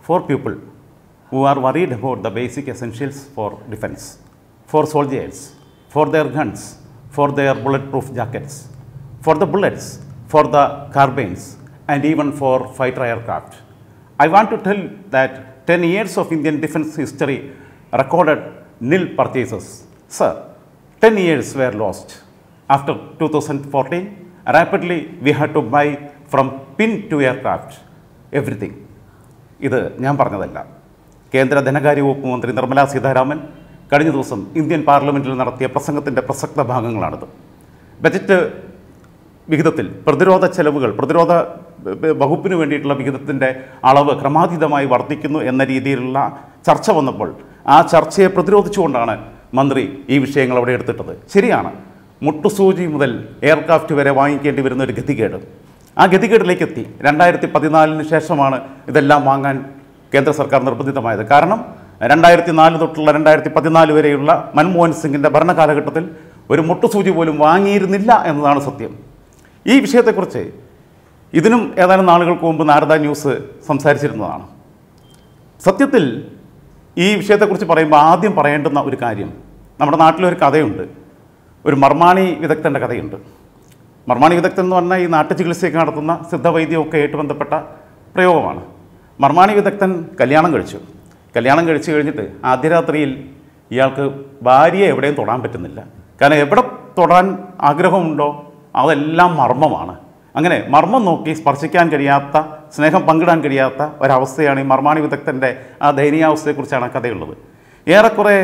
for people who are worried about the basic essentials for defense, for soldiers, for their guns, for their bulletproof jackets, for the bullets, for the carbines, and even for fighter aircraft. I want to tell that 10 years of Indian defense history recorded nil purchases. Sir, 10 years were lost. After 2014, rapidly we had to buy from pin to aircraft, everything. ഇത് ഞാൻ പറഞ്ഞതല്ല കേന്ദ്ര ധനകാര്യ വകുപ്പ് മന്ത്രി നിർമ്മല സീതാരാമൻ കഴിഞ്ഞ ദിവസം Indian പാർലമെൻറ്റിൽ നടത്തിയ പ്രസംഗത്തിൻ്റെ പ്രസക്ത ഭാഗങ്ങളാണിത് ബജറ്റ് വിഹിതത്തിൽ പ്രതിരോധ ചെലവുകൾ പ്രതിരോധ ബ- ബ- വകുപ്പിന് വേണ്ടിയിട്ടുള്ള വിഹിതത്തിൻ്റെ അളവ് ക്രമാതീതമായി വർദ്ധിക്കുന്നു എന്ന രീതിയിലുള്ള ചർച്ച വന്നപ്പോൾ ആ ചർച്ചയെ പ്രതിരോധിച്ചുകൊണ്ടാണ് മന്ത്രി ഈ വിഷയങ്ങൾ അവിടെ എടുത്തിട്ടത് ശരിയാണ് മുട്ടുസൂചി മുതൽ എയർക്രാഫ്റ്റ് വരെ വാങ്ങിക്കേണ്ടി വരുന്ന ഒരു ഗതികേട് ആ ഗതികേടിലേക്ക് എത്തി രണ്ടായിരത്തി പതിനാലിന് ശേഷമാണ് ഇതെല്ലാം വാങ്ങാൻ കേന്ദ്ര സർക്കാർ നിർബന്ധിതമായത് കാരണം രണ്ടായിരത്തി നാല് തൊട്ടുള്ള രണ്ടായിരത്തി പതിനാല് വരെയുള്ള മൻമോഹൻ സിംഗിൻ്റെ ഭരണകാലഘട്ടത്തിൽ ഒരു മുട്ടുസൂചി പോലും വാങ്ങിയിരുന്നില്ല എന്നതാണ് സത്യം ഈ വിഷയത്തെക്കുറിച്ച് ഇതിനും ഏതാനും നാളുകൾക്ക് മുമ്പ് നാരദ ന്യൂസ് സംസാരിച്ചിരുന്നതാണ് സത്യത്തിൽ ഈ വിഷയത്തെക്കുറിച്ച് പറയുമ്പോൾ ആദ്യം പറയേണ്ടുന്ന ഒരു കാര്യം നമ്മുടെ നാട്ടിലൊരു കഥയുണ്ട് ഒരു മർമാണി വിദഗ്ധൻ്റെ കഥയുണ്ട് മർമാണി വിദഗ്ധൻ എന്ന് പറഞ്ഞാൽ ഈ നാട്ടു ചികിത്സയൊക്കെ നടത്തുന്ന സിദ്ധവൈദ്യമൊക്കെ ആയിട്ട് ബന്ധപ്പെട്ട പ്രയോഗമാണ് മർമാണി വിദഗ്ധൻ കല്യാണം കഴിച്ചു കല്യാണം കഴിച്ചു കഴിഞ്ഞിട്ട് ആദ്യ രാത്രിയിൽ ഇയാൾക്ക് ഭാര്യയെ എവിടെയും തൊടാൻ പറ്റുന്നില്ല കാരണം എവിടെ തൊടാൻ ആഗ്രഹമുണ്ടോ അതെല്ലാം മർമ്മമാണ് അങ്ങനെ മർമ്മം നോക്കി സ്പർശിക്കാൻ കഴിയാത്ത സ്നേഹം പങ്കിടാൻ കഴിയാത്ത ഒരവസ്ഥയാണ് ഈ മർമാണി വിദഗ്ധൻ്റെ ആ ദയനീയാവസ്ഥയെക്കുറിച്ചാണ് ആ കഥയുള്ളത് ഏറെക്കുറെ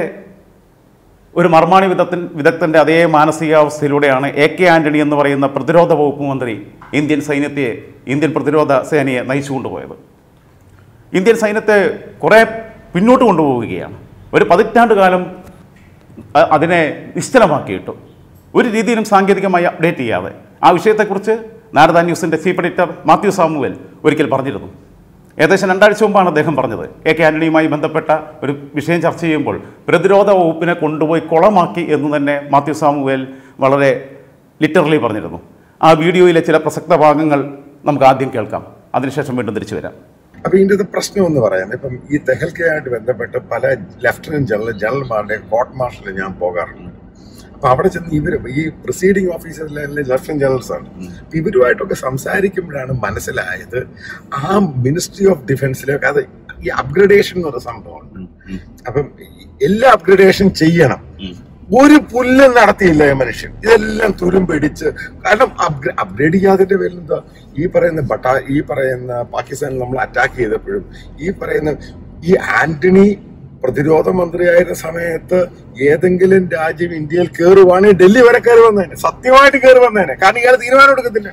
ഒരു മർമാണി വിദഗ്ധൻ വിദഗ്ധൻ്റെ അതേ മാനസികാവസ്ഥയിലൂടെയാണ് എ കെ ആൻ്റണി എന്ന് പറയുന്ന പ്രതിരോധ വകുപ്പ് മന്ത്രി ഇന്ത്യൻ സൈന്യത്തെ ഇന്ത്യൻ പ്രതിരോധ സേനയെ നയിച്ചു കൊണ്ടുപോയത് ഇന്ത്യൻ സൈന്യത്തെ കുറേ പിന്നോട്ട് കൊണ്ടുപോവുകയാണ് ഒരു പതിറ്റാണ്ട് കാലം അ- അതിനെ നിശ്ചലമാക്കിയിട്ടു ഒരു രീതിയിലും സാങ്കേതികമായി അപ്ഡേറ്റ് ചെയ്യാതെ ആ വിഷയത്തെക്കുറിച്ച് നാരദ ന്യൂസിൻ്റെ ചീഫ് എഡിറ്റർ മാത്യു സാമുവൽ ഒരിക്കൽ പറഞ്ഞിരുന്നു ഏകദേശം രണ്ടാഴ്ച മുമ്പാണ് അദ്ദേഹം പറഞ്ഞത് എ കെ ആൻ്റണിയുമായി ബന്ധപ്പെട്ട ഒരു വിഷയം ചർച്ച ചെയ്യുമ്പോൾ പ്രതിരോധ വകുപ്പിനെ കൊണ്ടുപോയി കുളമാക്കി എന്ന് തന്നെ മാത്യു സാമുവേൽ വളരെ ലിറ്ററലി പറഞ്ഞിരുന്നു ആ വീഡിയോയിലെ ചില പ്രസക്ത ഭാഗങ്ങൾ നമുക്ക് ആദ്യം കേൾക്കാം അതിനുശേഷം വീണ്ടും തിരിച്ചു വരാം അപ്പൊ ഇതിന്റെ പ്രശ്നം എന്ന് പറയാം ഇപ്പം ഈ തെഹൽക്കയായിട്ട് ബന്ധപ്പെട്ട് പല ലെഫ്റ്റനന്റ് ജനറൽ ജനറൽമാരുടെ കോർട്ട് മാർഷലിൽ ഞാൻ പോകാറുണ്ട് അപ്പൊ അവിടെ ചെന്ന് ഇവര് ഈ പ്രൊസീഡിംഗ് ഓഫീസറിലെ ലെഫ്റ്റനന്റ് ജനറൽസ് ആണ് അപ്പൊ ഇവരുമായിട്ടൊക്കെ സംസാരിക്കുമ്പോഴാണ് മനസ്സിലായത് ആ മിനിസ്ട്രി ഓഫ് ഡിഫൻസിലേക്ക് അത് ഈ അപ്ഗ്രഡേഷൻ എന്ന് പറയുന്ന സംഭവമുണ്ട് അപ്പം എല്ലാ അപ്ഗ്രഡേഷൻ ചെയ്യണം ഒരു പുല്ലും നടത്തിയില്ല ഈ മനുഷ്യൻ ഇതെല്ലാം തുരുമ്പടിച്ച് കാരണം അപ്ഗ്രേഡ് ചെയ്യാതിന്റെ പേരിൽ എന്താ ഈ പറയുന്ന ബട്ടാ ഈ പറയുന്ന പാകിസ്ഥാനിൽ നമ്മൾ അറ്റാക്ക് ചെയ്തപ്പോഴും ഈ പറയുന്ന ഈ ആന്റണി പ്രതിരോധ മന്ത്രിയായിരുന്ന സമയത്ത് ഏതെങ്കിലും രാജ്യം ഇന്ത്യയിൽ കയറുവാണെങ്കിൽ ഡൽഹി വരെ കയറി വന്നേനെ സത്യമായിട്ട് കയറി വന്നേനെ കാരണം ഇയാൾ തീരുമാനം എടുക്കത്തില്ല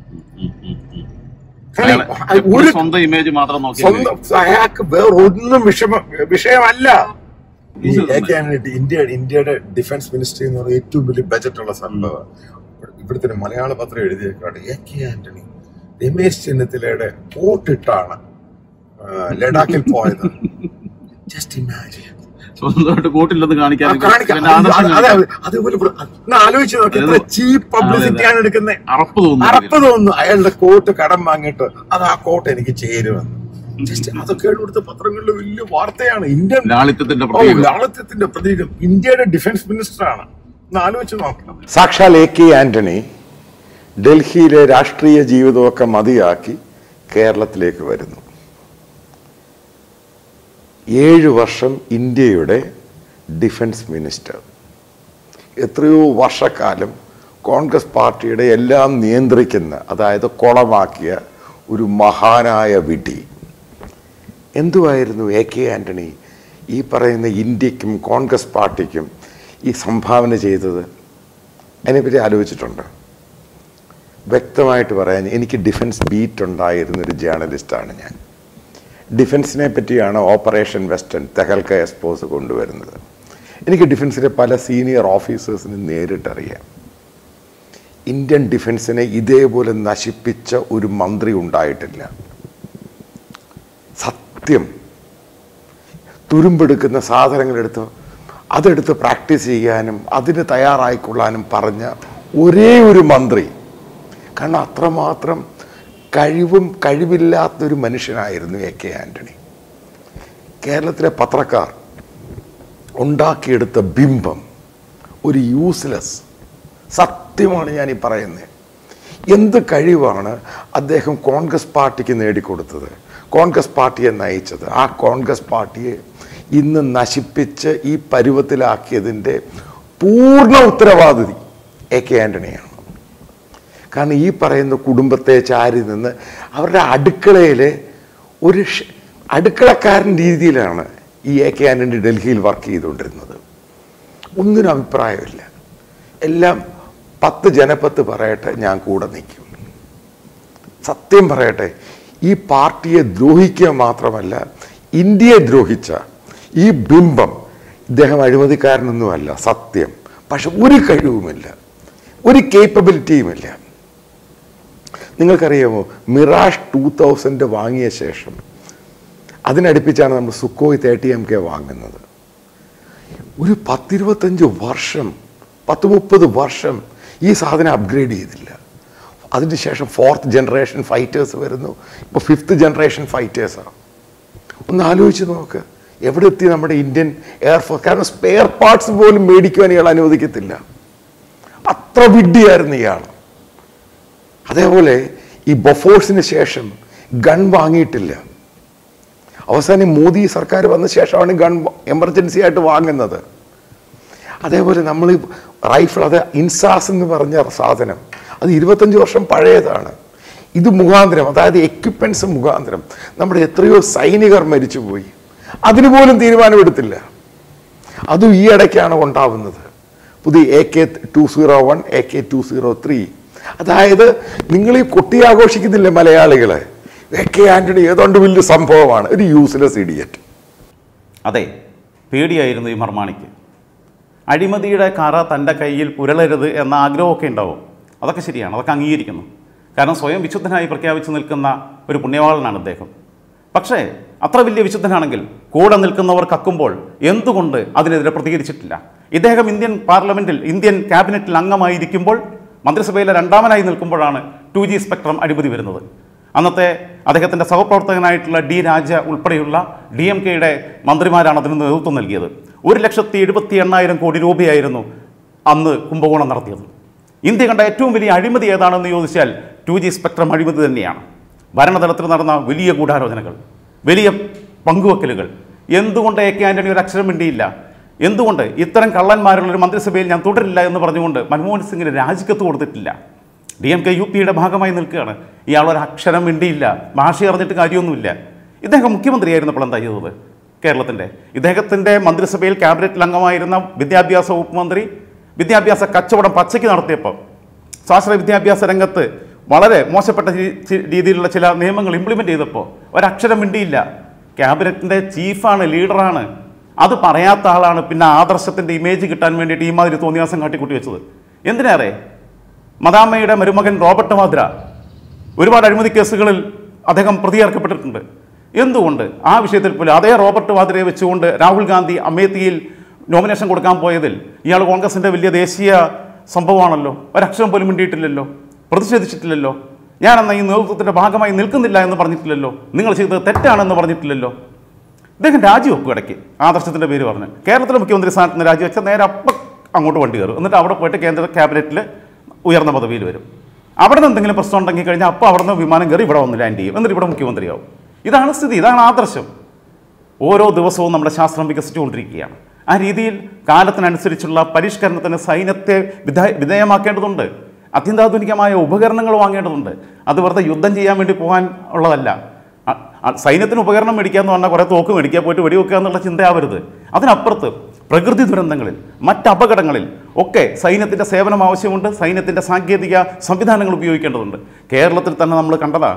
കാരണം ഒരു സ്വന്തം ഇമേജ് മാത്രം നോക്കി സ്വന്തം അയാൾക്ക് വേറെ ഒന്നും വിഷമ വിഷയമല്ല ഈ എ കെ ആന്റണി ഇന്ത്യ ഇന്ത്യയുടെ ഡിഫൻസ് മിനിസ്ട്രി എന്ന് പറയുന്ന ഏറ്റവും വലിയ ബജറ്റ് ഉള്ള സംഭവം ഇവിടുത്തെ മലയാള പത്രം എഴുതിയേക്കാണ് എ കെ ആന്റണി രമേശ് ചെന്നിത്തലയുടെ കോട്ടിട്ടാണ് ആ, ലഡാക്കിൽ പോയത് ജസ്റ്റ് ഇമാജിൻ സ്വന്തമായിട്ട് കോട്ടില്ലെന്ന് കാണിക്കാൻ കാണിക്കാം അതെ അതേപോലെ ഇവിടെ- ഒന്ന് ആലോചിച്ച് നോക്കി എത്ര ചീപ്പ് പബ്ലിസിറ്റി ആണ് എടുക്കുന്നത് അറപ്പ് തോന്നുന്നു അറപ്പ് തോന്നുന്നു അയാളുടെ കോട്ട് കടം വാങ്ങിയിട്ട് അത് ആ കോട്ട് എനിക്ക് ചേരുമെന്ന് ജസ്റ്റ് അതൊക്കെ ഇവിടുത്തെ പത്രങ്ങളിൽ വലിയ വാർത്തയാണ് ഇന്ത്യൻ ലാളിത്യത്തിന്റെ ഓ പ്രതീകം ലാളിത്യത്തിന്റെ പ്രതീകം ഇന്ത്യയുടെ ഡിഫൻസ് മിനിസ്റ്റർ ആണ് ഒന്ന് ആലോചിച്ച് നോക്കണം സാക്ഷാൽ എ കെ ആന്റണി ഡൽഹിയിലെ രാഷ്ട്രീയ ജീവിതമൊക്കെ മതിയാക്കി കേരളത്തിലേക്ക് വരുന്നു ഏഴ് വർഷം ഇന്ത്യയുടെ ഡിഫൻസ് മിനിസ്റ്റർ എത്രയോ വർഷക്കാലം കോൺഗ്രസ് പാർട്ടിയുടെ എല്ലാം നിയന്ത്രിക്കുന്ന അതായത് കുളമാക്കിയ ഒരു മഹാനായ വിധി എന്തുവായിരുന്നു എ കെ ആന്റണി ഈ പറയുന്ന ഇന്ത്യക്കും കോൺഗ്രസ് പാർട്ടിക്കും ഈ സംഭാവന ചെയ്തത് അതിനെപ്പറ്റി ആലോചിച്ചിട്ടുണ്ട് വ്യക്തമായിട്ട് പറയാൻ എനിക്ക് ഡിഫൻസ് ബീറ്റ് ഉണ്ടായിരുന്ന ഒരു ജേർണലിസ്റ്റാണ് ഞാൻ ഡിഫൻസിനെ പറ്റിയാണ് ഓപ്പറേഷൻ വെസ്റ്റേൺ തെഹൽക്ക എക്സ്പോസ് കൊണ്ടുവരുന്നത് എനിക്ക് ഡിഫൻസിലെ പല സീനിയർ ഓഫീസേഴ്സിനെ നേരിട്ടറിയാം ഇന്ത്യൻ ഡിഫൻസിനെ ഇതേപോലെ നശിപ്പിച്ച ഒരു മന്ത്രി ഉണ്ടായിട്ടില്ല സത്യം തുരുമ്പെടുക്കുന്ന സാധനങ്ങളെടുത്ത് അതെടുത്ത് പ്രാക്ടീസ് ചെയ്യാനും അതിന് തയ്യാറായിക്കൊള്ളാനും പറഞ്ഞ ഒരേ ഒരു മന്ത്രി കാരണം അത്രമാത്രം കഴിവും കഴിവില്ലാത്തൊരു മനുഷ്യനായിരുന്നു എ കെ ആന്റണി കേരളത്തിലെ പത്രക്കാർ ഉണ്ടാക്കിയെടുത്ത ബിംബം ഒരു യൂസ്ലെസ് സത്യമാണ് ഞാൻ ഈ പറയുന്നത് എന്ത് കഴിവാണ് അദ്ദേഹം കോൺഗ്രസ് പാർട്ടിക്ക് നേടിക്കൊടുത്തത് കോൺഗ്രസ് പാർട്ടിയെ നയിച്ചത് ആ കോൺഗ്രസ് പാർട്ടിയെ ഇന്ന് നശിപ്പിച്ച് ഈ പരുവത്തിലാക്കിയതിൻ്റെ പൂർണ്ണ ഉത്തരവാദിതി എ കെ ആൻ്റണിയാണ് കാരണം ഈ പറയുന്ന കുടുംബത്തെ ചാരി നിന്ന് അവരുടെ അടുക്കളയിലെ ഒരു ഷ്- അടുക്കളക്കാരൻ രീതിയിലാണ് ഈ എ കെ ആൻ്റണി ഡൽഹിയിൽ വർക്ക് ചെയ്തുകൊണ്ടിരുന്നത് ഒന്നിനും അഭിപ്രായമില്ല എല്ലാം പത്ത് ജനപത്ത് പറയട്ടെ ഞാൻ കൂടെ നിൽക്കും സത്യം പറയട്ടെ ഈ പാർട്ടിയെ ദ്രോഹിക്കുക മാത്രമല്ല ഇന്ത്യയെ ദ്രോഹിച്ച ഈ ബിംബം ഇദ്ദേഹം അഴിമതിക്കാരനൊന്നുമല്ല സത്യം പക്ഷെ ഒരു കഴിവുമില്ല ഒരു കേപ്പബിലിറ്റിയുമില്ല നിങ്ങൾക്കറിയാമോ മിറാഷ് ടൂ തൗസൻഡ് വാങ്ങിയ ശേഷം അതിനടുപ്പിച്ചാണ് നമ്മൾ സുക്കോയ് തേർട്ടി എം കെ വാങ്ങുന്നത് ഒരു പത്തിരുപത്തഞ്ച് വർഷം പത്ത് മുപ്പത് വർഷം ഈ സാധനം അപ്ഗ്രേഡ് ചെയ്തില്ല അതിന് ശേഷം ഫോർത്ത് ജനറേഷൻ ഫൈറ്റേഴ്സ് വരുന്നു ഇപ്പോൾ ഫിഫ്ത്ത് ജനറേഷൻ ഫൈറ്റേഴ്സാണ് ഒന്ന് ആലോചിച്ച് നോക്ക് എവിടെ എത്തി നമ്മുടെ ഇന്ത്യൻ എയർഫോഴ്സ് കാരണം സ്പെയർ പാർട്സ് പോലും മേടിക്കുവാൻ ഇയാൾ അനുവദിക്കത്തില്ല അത്ര വിഡ്ഢിയായിരുന്നു ഇയാൾ അതേപോലെ ഈ ബൊഫോഴ്സിന് ശേഷം ഗൺ വാങ്ങിയിട്ടില്ല അവസാനം മോദി സർക്കാർ വന്ന ശേഷമാണ് ഗൺ എമർജൻസി ആയിട്ട് വാങ്ങുന്നത് അതേപോലെ നമ്മൾ ഈ റൈഫിൾ അത് ഇൻസാസ് എന്ന് പറഞ്ഞ സാധനം അത് ഇരുപത്തഞ്ച് വർഷം പഴയതാണ് ഇത് മുഖാന്തരം അതായത് എക്യുപ്മെൻസ് മുഖാന്തരം നമ്മുടെ എത്രയോ സൈനികർ മരിച്ചുപോയി അതിന് പോലും തീരുമാനമെടുത്തില്ല അതും ഈ ഇടയ്ക്കാണ് ഉണ്ടാവുന്നത് പുതിയ A K two zero one A K two zero three അതായത് നിങ്ങൾ ഈ കൊട്ടി ആഘോഷിക്കുന്നില്ലേ മലയാളികളെ എ കെ ആന്റണി ഏതാണ്ട് വലിയ സംഭവമാണ് ഒരു യൂസ്ലെസ് ഇഡിയറ്റ് അതെ പേടിയായിരുന്നു ഈ മർമാണിക്ക് അഴിമതിയുടെ കറ തൻ്റെ കയ്യിൽ പുരളരുത് എന്ന ആഗ്രഹമൊക്കെ ഉണ്ടാവും അതൊക്കെ ശരിയാണ് അതൊക്കെ അംഗീകരിക്കുന്നു കാരണം സ്വയം വിശുദ്ധനായി പ്രഖ്യാപിച്ചു നിൽക്കുന്ന ഒരു പുണ്യവാളനാണ് അദ്ദേഹം പക്ഷേ അത്ര വലിയ വിശുദ്ധനാണെങ്കിൽ കൂടെ നിൽക്കുന്നവർ കക്കുമ്പോൾ എന്തുകൊണ്ട് അതിനെതിരെ പ്രതികരിച്ചിട്ടില്ല ഇദ്ദേഹം ഇന്ത്യൻ പാർലമെൻറ്റിൽ ഇന്ത്യൻ ക്യാബിനറ്റിൽ അംഗമായിരിക്കുമ്പോൾ മന്ത്രിസഭയിലെ രണ്ടാമനായി നിൽക്കുമ്പോഴാണ് ടു ജി സ്പെക്ട്രം അഴിമതി വരുന്നത് അന്നത്തെ അദ്ദേഹത്തിൻ്റെ സഹപ്രവർത്തകനായിട്ടുള്ള ഡി രാജ ഉൾപ്പെടെയുള്ള ഡി എം കെയുടെ മന്ത്രിമാരാണ് അതിന് നേതൃത്വം നൽകിയത് ഒരു ലക്ഷത്തി എഴുപത്തി എണ്ണായിരം കോടി രൂപയായിരുന്നു അന്ന് കുംഭകോണം നടത്തിയത് ഇന്ത്യ കണ്ട ഏറ്റവും വലിയ അഴിമതി ഏതാണെന്ന് ചോദിച്ചാൽ ടു ജി സ്പെക്ട്രം അഴിമതി തന്നെയാണ് ഭരണതലത്തിൽ നടന്ന വലിയ ഗൂഢാലോചനകൾ വലിയ പങ്കുവെക്കലുകൾ എന്തുകൊണ്ട് എ കെ ആന്റണി ഒരു അക്ഷരം മിണ്ടിയില്ല എന്തുകൊണ്ട് ഇത്തരം കള്ളന്മാരുള്ള ഒരു മന്ത്രിസഭയിൽ ഞാൻ തുടരില്ല എന്ന് പറഞ്ഞുകൊണ്ട് മൻമോഹൻ സിംഗിന് രാജിക്കത്ത് കൊടുത്തിട്ടില്ല ഡി എം കെ യു പിയുടെ ഭാഗമായി നിൽക്കുകയാണ് ഇയാൾ ഒരു അക്ഷരം മിണ്ടിയില്ല ഭാഷ അറിഞ്ഞിട്ട് കാര്യമൊന്നുമില്ല ഇദ്ദേഹം മുഖ്യമന്ത്രിയായിരുന്നപ്പോൾ എന്താ ചെയ്തത് കേരളത്തിൻ്റെ ഇദ്ദേഹത്തിൻ്റെ മന്ത്രിസഭയിൽ ക്യാബിനറ്റിൽ അംഗമായിരുന്ന വിദ്യാഭ്യാസ വകുപ്പ് മന്ത്രി വിദ്യാഭ്യാസ കച്ചവടം പച്ചയ്ക്ക് നടത്തിയപ്പോൾ സ്വാശ്രയ വിദ്യാഭ്യാസ രംഗത്ത് വളരെ മോശപ്പെട്ട രീ- ചി- രീതിയിലുള്ള ചില നിയമങ്ങൾ ഇംപ്ലിമെൻ്റ് ചെയ്തപ്പോൾ ഒരക്ഷരം മിണ്ടിയില്ല ക്യാബിനറ്റിൻ്റെ ചീഫാണ് ലീഡറാണ് അത് പറയാത്ത ആളാണ് പിന്നെ ആദർശത്തിൻ്റെ ഇമേജ് കിട്ടാൻ വേണ്ടിയിട്ട് ഈ മാതിരി തോന്നിയാസം കാട്ടിക്കൂട്ടി വെച്ചത് എന്തിനേറെ മദാമ്മയുടെ മരുമകൻ റോബർട്ട് വാദ്ര ഒരുപാട് അഴിമതി കേസുകളിൽ അദ്ദേഹം പ്രതിയേർക്കപ്പെട്ടിട്ടുണ്ട് എന്തുകൊണ്ട് ആ വിഷയത്തിൽ പോലും അതേ റോബർട്ട് വാദ്രയെ വെച്ചുകൊണ്ട് രാഹുൽ ഗാന്ധി അമേത്തിയിൽ നോമിനേഷൻ കൊടുക്കാൻ പോയതിൽ ഇയാൾ കോൺഗ്രസിൻ്റെ വലിയ ദേശീയ സംഭവമാണല്ലോ ഒരക്ഷരം പോലും മിണ്ടിയിട്ടില്ലല്ലോ പ്രതിഷേധിച്ചിട്ടില്ലല്ലോ ഞാനെന്ന ഈ നേതൃത്വത്തിൻ്റെ ഭാഗമായി നിൽക്കുന്നില്ല എന്ന് പറഞ്ഞിട്ടില്ലല്ലോ നിങ്ങൾ ചെയ്തത് തെറ്റാണെന്ന് പറഞ്ഞിട്ടില്ലല്ലോ ഇദ്ദേഹം രാജിവെക്കും ഇടയ്ക്ക് ആദർശത്തിൻ്റെ പേര് പറഞ്ഞ് കേരളത്തിലെ മുഖ്യമന്ത്രി സ്ഥാനത്ത് നിന്ന് രാജിവെച്ചാൽ നേരെ അപ്പം അങ്ങോട്ട് വണ്ടി കയറും എന്നിട്ട് അവിടെ പോയിട്ട് കേന്ദ്ര ക്യാബിനറ്റിൽ ഉയർന്ന പദവിയിൽ വരും അവിടെ നിന്ന് എന്തെങ്കിലും പ്രശ്നം ഉണ്ടെങ്കിൽ കഴിഞ്ഞാൽ അപ്പോൾ അവിടെ നിന്ന് വിമാനം കയറി ഇവിടെ വന്ന് ലാൻഡ് ചെയ്യും എന്നിട്ട് ഇവിടെ മുഖ്യമന്ത്രിയാവും ഇതാണ് സ്ഥിതി ഇതാണ് ആദർശം ഓരോ ദിവസവും നമ്മുടെ ശാസ്ത്രം വികസിച്ചുകൊണ്ടിരിക്കുകയാണ് ആ രീതിയിൽ കാലത്തിനനുസരിച്ചുള്ള പരിഷ്കരണത്തിന് സൈന്യത്തെ വിധേ വിധേയമാക്കേണ്ടതുണ്ട് അത്യന്താധുനികമായ ഉപകരണങ്ങൾ വാങ്ങേണ്ടതുണ്ട് അത് വെറുതെ യുദ്ധം ചെയ്യാൻ വേണ്ടി പോകാൻ ഉള്ളതല്ല അ- അ- സൈന്യത്തിന് ഉപകരണം മേടിക്കുക എന്ന് പറഞ്ഞാൽ കുറേ തോക്ക് മേടിക്കുക പോയിട്ട് വെടിവെക്കുക എന്നുള്ള ചിന്തയാവരുത് അതിനപ്പുറത്ത് പ്രകൃതി ദുരന്തങ്ങളിൽ മറ്റ് അപകടങ്ങളിൽ ഒക്കെ സൈന്യത്തിൻ്റെ സേവനം ആവശ്യമുണ്ട് സൈന്യത്തിൻ്റെ സാങ്കേതിക സംവിധാനങ്ങൾ ഉപയോഗിക്കേണ്ടതുണ്ട് കേരളത്തിൽ തന്നെ നമ്മൾ കണ്ടതാണ്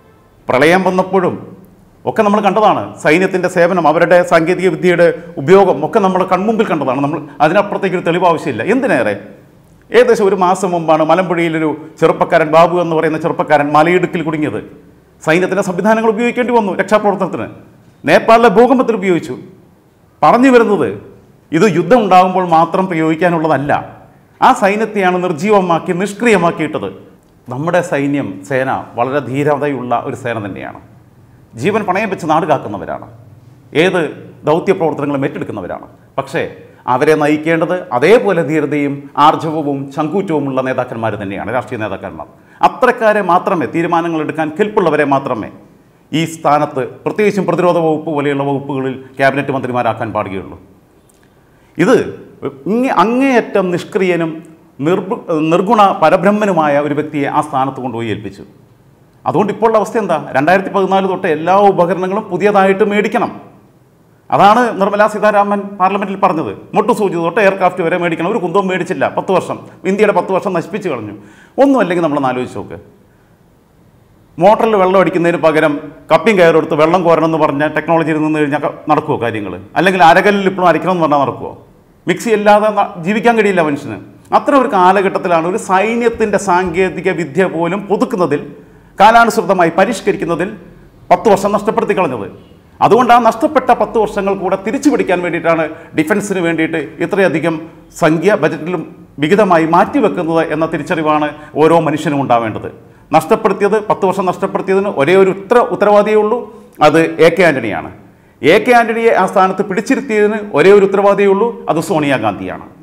പ്രളയം വന്നപ്പോഴും ഒക്കെ നമ്മൾ കണ്ടതാണ് സൈന്യത്തിൻ്റെ സേവനം അവരുടെ സാങ്കേതിക വിദ്യയുടെ ഉപയോഗം ഒക്കെ നമ്മൾ കൺമുമ്പിൽ കണ്ടതാണ് നമ്മൾ അതിനപ്പുറത്തേക്ക് ഒരു തെളിവ് ആവശ്യമില്ല എന്തിനേറെ ഏകദേശം ഒരു മാസം മുമ്പാണ് മലമ്പുഴയിലൊരു ചെറുപ്പക്കാരൻ ബാബു എന്ന് പറയുന്ന ചെറുപ്പക്കാരൻ മലയിടുക്കിൽ കുടുങ്ങിയത് സൈന്യത്തിൻ്റെ സംവിധാനങ്ങൾ ഉപയോഗിക്കേണ്ടി വന്നു രക്ഷാപ്രവർത്തനത്തിന് നേപ്പാളിലെ ഭൂകമ്പത്തിൽ ഉപയോഗിച്ചു പറഞ്ഞു വരുന്നത് ഇത് യുദ്ധം ഉണ്ടാകുമ്പോൾ മാത്രം പ്രയോഗിക്കാനുള്ളതല്ല ആ സൈന്യത്തെയാണ് നിർജീവമാക്കി നിഷ്ക്രിയമാക്കിയിട്ടത് നമ്മുടെ സൈന്യം സേന വളരെ ധീരതയുള്ള ഒരു സേന തന്നെയാണ് ജീവൻ പണയം വെച്ച് നാട് കാക്കുന്നവരാണ് ഏത് ദൗത്യ പ്രവർത്തനങ്ങളും ഏറ്റെടുക്കുന്നവരാണ് പക്ഷേ അവരെ നയിക്കേണ്ടത് അതേപോലെ ധീരതയും ആർജവവും ചങ്കൂറ്റവുമുള്ള നേതാക്കന്മാർ തന്നെയാണ് രാഷ്ട്രീയ നേതാക്കന്മാർ അത്രക്കാരെ മാത്രമേ തീരുമാനങ്ങൾ എടുക്കാൻ കെൽപ്പുള്ളവരെ മാത്രമേ ഈ സ്ഥാനത്ത് പ്രത്യേകിച്ചും പ്രതിരോധ വകുപ്പ് പോലെയുള്ള വകുപ്പുകളിൽ ക്യാബിനറ്റ് മന്ത്രിമാരാക്കാൻ പാടുകയുള്ളൂ ഇത് ഇങ്ങ അങ്ങേയറ്റം നിഷ്ക്രിയനും നിർഭ നിർഗുണ പരബ്രഹ്മനുമായ ഒരു വ്യക്തിയെ ആ സ്ഥാനത്ത് കൊണ്ടുപോയി ഏൽപ്പിച്ചു അതുകൊണ്ട് ഇപ്പോൾ ഉള്ള അവസ്ഥ എന്താ രണ്ടായിരത്തി പതിനാല് തൊട്ട് എല്ലാ ഉപകരണങ്ങളും പുതിയതായിട്ട് മേടിക്കണം അതാണ് നിർമ്മലാ സീതാരാമൻ പാർലമെന്റിൽ പറഞ്ഞത് മുട്ടുസൂചി തൊട്ട് എയർക്രാഫ്റ്റ് വരെ മേടിക്കണം ഒരു കുന്തവും മേടിച്ചില്ല പത്ത് വർഷം ഇന്ത്യയുടെ പത്ത് വർഷം നശിപ്പിച്ച് കളഞ്ഞു ഒന്നും അല്ലെങ്കിൽ നമ്മളൊന്ന് ആലോചിച്ച് നോക്ക് മോട്ടറിൽ വെള്ളം അടിക്കുന്നതിന് പകരം കപ്പിയും കയറെടുത്ത് വെള്ളം കോരണം എന്ന് പറഞ്ഞ ടെക്നോളജിയിൽ നിന്ന് കഴിഞ്ഞാൽ ക- നടക്കുമോ കാര്യങ്ങൾ അല്ലെങ്കിൽ അരകല്ലിൽ ഇപ്പോഴും അരിക്കണം എന്ന് പറഞ്ഞാൽ നടക്കുമോ മിക്സി ഇല്ലാതെ ന- ജീവിക്കാൻ കഴിയില്ല മനുഷ്യന് അത്ര ഒരു കാലഘട്ടത്തിലാണ് ഒരു സൈന്യത്തിൻ്റെ സാങ്കേതിക വിദ്യ പോലും പുതുക്കുന്നതിൽ കാലാനുസൃതമായി പരിഷ്കരിക്കുന്നതിൽ പത്ത് വർഷം നഷ്ടപ്പെടുത്തി കളഞ്ഞത് അതുകൊണ്ട് ആ നഷ്ടപ്പെട്ട പത്ത് വർഷങ്ങൾ കൂടെ തിരിച്ചു പിടിക്കാൻ വേണ്ടിയിട്ടാണ് ഡിഫൻസിന് വേണ്ടിയിട്ട് ഇത്രയധികം സംഖ്യ ബജറ്റിലും വിഹിതമായി മാറ്റിവെക്കുന്നത് എന്ന തിരിച്ചറിവാണ് ഓരോ മനുഷ്യനും ഉണ്ടാവേണ്ടത് നഷ്ടപ്പെടുത്തിയത് പത്ത് വർഷം നഷ്ടപ്പെടുത്തിയതിന് ഒരേ ഒരു ഉത്തര ഉത്തരവാദിയേ ഉള്ളൂ അത് എ കെ ആൻ്റണിയാണ് എ കെ ആൻ്റണിയെ ആ സ്ഥാനത്ത് പിടിച്ചിരുത്തിയതിന് ഒരേ ഒരു ഉത്തരവാദിയേ ഉള്ളൂ അത് സോണിയാഗാന്ധിയാണ്